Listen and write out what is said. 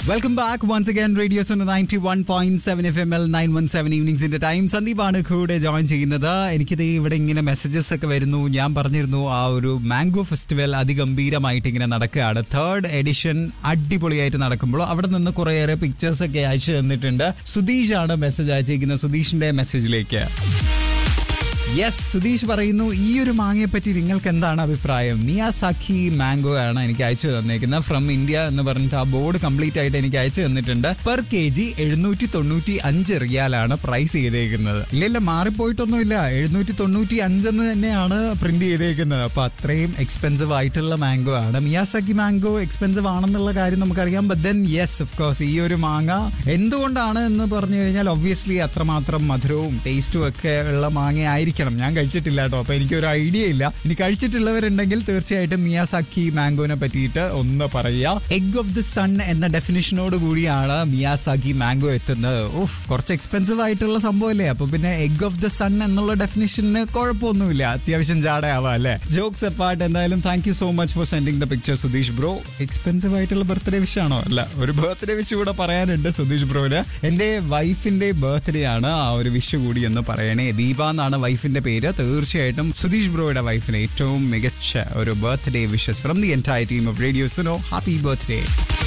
welcome back once again radio zone ninety one point seven F M L nine one seven ഈവനിങ്സിന്റെ time സന്ദീപാണ് കൂടെ join ചെയ്യുന്നത് എനിക്കിത് ഇവിടെ ഇങ്ങനെ മെസ്സേജസ് ഒക്കെ വരുന്നു ഞാൻ പറഞ്ഞിരുന്നു ആ ഒരു മാംഗോ ഫെസ്റ്റിവൽ അതിഗംഭീരമായിട്ട് ഇങ്ങനെ നടക്കുകയാണ് തേർഡ് എഡിഷൻ അടിപൊളിയായിട്ട് നടക്കുമ്പോൾ അവിടെ നിന്ന് കുറേയേറെ പിക്ചേഴ്സ് ഒക്കെ അയച്ചു തന്നിട്ടുണ്ട് സുധീഷ് ആണ് മെസ്സേജ് അയച്ചിരിക്കുന്നത് സുധീഷിന്റെ മെസ്സേജിലേക്ക് യെസ് സുധീഷ് പറയുന്നു ഈ ഒരു മാങ്ങയെ പറ്റി നിങ്ങൾക്ക് എന്താണ് അഭിപ്രായം മിയാസാക്കി മാംഗോ ആണ് എനിക്ക് അയച്ചു തന്നേക്കുന്നത് ഫ്രം ഇന്ത്യ എന്ന് പറഞ്ഞിട്ട് ആ ബോർഡ് കംപ്ലീറ്റ് ആയിട്ട് എനിക്ക് അയച്ചു തന്നിട്ടുണ്ട് പെർ കെ ജി എഴുന്നൂറ്റി തൊണ്ണൂറ്റി അഞ്ച് റിയാലാണ് പ്രൈസ് ചെയ്തേക്കുന്നത് ഇല്ല മാറിപ്പോയിട്ടൊന്നുമില്ല എഴുന്നൂറ്റി തൊണ്ണൂറ്റി അഞ്ചെന്ന് തന്നെയാണ് പ്രിന്റ് ചെയ്തേക്കുന്നത് അപ്പൊ അത്രയും എക്സ്പെൻസീവ് ആയിട്ടുള്ള മാംഗോ ആണ് മിയാസാക്കി മാംഗോ എക്സ്പെൻസീവ് ആണെന്നുള്ള കാര്യം നമുക്കറിയാം but then yes of course ഈ ഒരു മാങ്ങ എന്തുകൊണ്ടാണ് എന്ന് പറഞ്ഞു കഴിഞ്ഞാൽ ഒബ്വിയസ്ലി അത്രമാത്രം മധുരവും ടേസ്റ്റും ഒക്കെ ഉള്ള മാങ്ങ ആയിരിക്കണം ഞാൻ കഴിച്ചിട്ടില്ല കേട്ടോ അപ്പൊ എനിക്കൊരു ഐഡിയ ഇല്ല ഇനി കഴിച്ചിട്ടുള്ളവരുണ്ടെങ്കിൽ തീർച്ചയായിട്ടും മിയാസാക്കി മാംഗോനെ പറ്റിയിട്ട് ഒന്ന് പറയുക എഗ് ഓഫ് ദി സൺ എന്ന ഡെഫിനിഷനോട് കൂടിയാണ് മിയാസാക്കി മാംഗോ എത്തുന്നത് ഓഫ് കുറച്ച് എക്സ്പെൻസീവ് ആയിട്ടുള്ള സംഭവമല്ലേ അപ്പൊ പിന്നെ എഗ് ഓഫ് ദി സൺ എന്നുള്ള ഡെഫിനിഷന് കുഴപ്പമൊന്നുമില്ല അത്യാവശ്യം ജാടയാവാം അല്ലേ ജോക്സ് അപ്പാർട്ട് എന്തായാലും thank you so much for sending the picture Sudheesh bro expensive ആയിട്ടുള്ള ബർത്ത്ഡേ വിഷ് ആണോ അല്ല ഒരു ബർത്ത്ഡേ വിഷ് കൂടെ പറയാനുണ്ട് സുധീഷ് ബ്രോന് എന്റെ വൈഫിന്റെ ബർത്ത്ഡേ ആണ് ആ ഒരു വിഷ് കൂടി എന്ന് പറയണേ ദീപ എന്നാണ് വൈഫിന്റെ പേര് തീർച്ചയായിട്ടും സുധീഷ് ബ്രോയുടെ വൈഫിന് ഏറ്റവും മികച്ച ഒരു birthday wishes from the entire team of radio Suno happy birthday